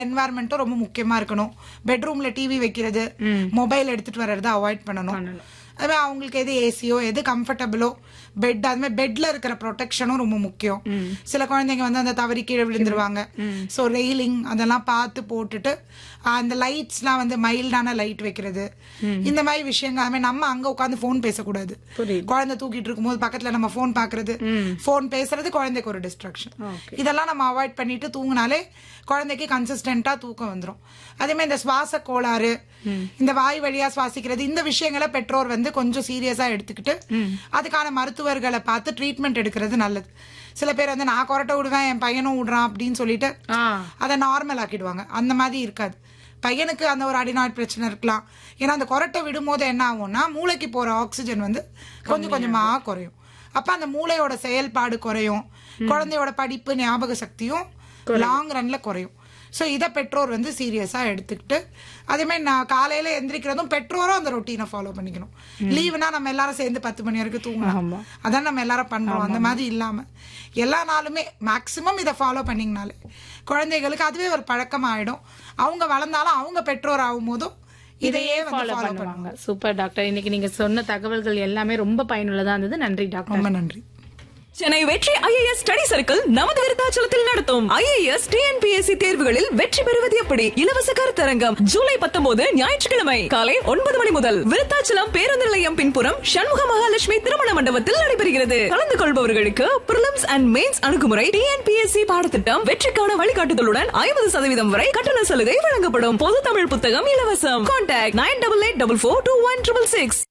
என்வாயர்மெண்ட்டும் ரொம்ப முக்கியமா இருக்கணும் பெட்ரூம்ல டிவி வைக்கிறது மொபைல் எடுத்துட்டு வர்றதை அவாய்ட் பண்ணணும் பண்ணணும். அதுவே அவங்களுக்கு எது ஏசியோ எது கம்ஃபர்டபுளோ பெட் அது மாதிரி பெட்ல இருக்கிற ப்ரொடெக்ஷனும் ரொம்ப முக்கியம் சில குழந்தைங்க வந்து அந்த தவறி கீழே விழுந்துருவாங்க ஸோ ரெயிலிங் அதெல்லாம் பார்த்து போட்டுட்டு அந்த லைட்ஸ்லாம் வந்து மைல்டான லைட் வைக்கிறது இந்த மாதிரி விஷயங்கள் அது மாதிரி நம்ம அங்க உட்காந்து ஃபோன் பேசக்கூடாது புரியுது. குழந்தை தூக்கிட்டு இருக்கும்போது பக்கத்துல நம்ம ஃபோன் பாக்குறது ஃபோன் பேசுறது குழந்தைக்கு ஒரு டிஸ்ட்ராக்ஷன் இதெல்லாம் நம்ம அவாய்ட் பண்ணிட்டு தூங்கினாலே குழந்தைக்கு கன்சிஸ்டன்டா தூக்கம் வந்துரும் அதே மாதிரி இந்த சுவாச கோளாறு இந்த வாய் வழியா சுவாசிக்கிறது இந்த விஷயங்களை பெற்றோர் வந்து கொஞ்சம் சீரியஸா எடுத்துக்கிட்டு அதுக்கான மருத்துவர்களை பார்த்து ட்ரீட்மெண்ட் எடுக்கிறது நல்லது சில பேர் வந்து நான் கொரட்டை விடுவேன் என் பையனும் விடுறான் அப்படின்னு சொல்லிட்டு ஆ அதை நார்மல் ஆக்கிடுவாங்க அந்த மாதிரி இருக்காது பையனுக்கு அந்த ஒரு அடினாய்ட் பிரச்சனை இருக்கலாம் ஏன்னா அந்த கொரட்டை விடும்போது என்ன ஆகும்னா மூளைக்கு போற ஆக்சிஜன் வந்து கொஞ்சம் கொஞ்சமா குறையும் அப்ப அந்த மூளையோட செயல்பாடு குறையும் குழந்தையோட படிப்பு ஞாபக சக்தியும் லாங் ரன்ல குறையும் ஸோ இதை பெற்றோர் வந்து சீரியஸா எடுத்துக்கிட்டு அதே மாதிரி நான் காலையில எந்திரிக்கிறதும் பெற்றோரும் அந்த ரொட்டீனை ஃபாலோ பண்ணிக்கணும் லீவுனா நம்ம எல்லாரும் சேர்ந்து பத்து மணி வரைக்கும் தூங்கலாம் ஆமா. அதான் நம்ம எல்லாரும் பண்றோம் அந்த மாதிரி இல்லாம எல்லா நாளுமே மேக்சிமம் இதை ஃபாலோ பண்ணீங்கனாலே குழந்தைகளுக்கு அதுவே ஒரு பழக்கம் ஆயிடும் அவங்க வளர்ந்தாலும் அவங்க பெற்றோர் ஆகும் போதும் இதையே வந்து ஃபாலோ ஃபாலோ பண்ணுவாங்க பண்ணுவாங்க சூப்பர் டாக்டர் இன்னைக்கு நீங்க சொன்ன தகவல்கள் எல்லாமே ரொம்ப பயனுள்ளதா இருந்தது நன்றி டாக்டர் ரொம்ப நன்றி சென்னை வெற்றி ஐஏஎஸ் ஸ்டடி சர்க்கிள் நமது விருத்தாச்சலத்தில் நடத்தும் ஐஏஎஸ் டிஎன்பிஎஸ்சி தேர்வுகளில் வெற்றி பெறுவது எப்படி இலவச கருத்தரங்கம் ஜூலை பத்தொன்பது ஞாயிற்றுக்கிழமை காலை ஒன்பது மணி முதல் விருத்தாச்சலம் பேருந்து நிலையம் பின்புறம் சண்முக மகாலட்சுமி திருமண மண்டபத்தில் நடைபெறுகிறது கலந்து கொள்பவர்களுக்கு பிரிலிம்ஸ் அண்ட் மெயின்ஸ் அணுகுமுறை டிஎன்பிஎஸ்சி பாடத்திட்டம் வெற்றிக்கான வழிகாட்டுதலுடன் ஐம்பது சதவீதம் வரை கட்டண சலுகை வழங்கப்படும் பொது தமிழ் புத்தகம் இலவசம் contact nine double eight double four two one triple six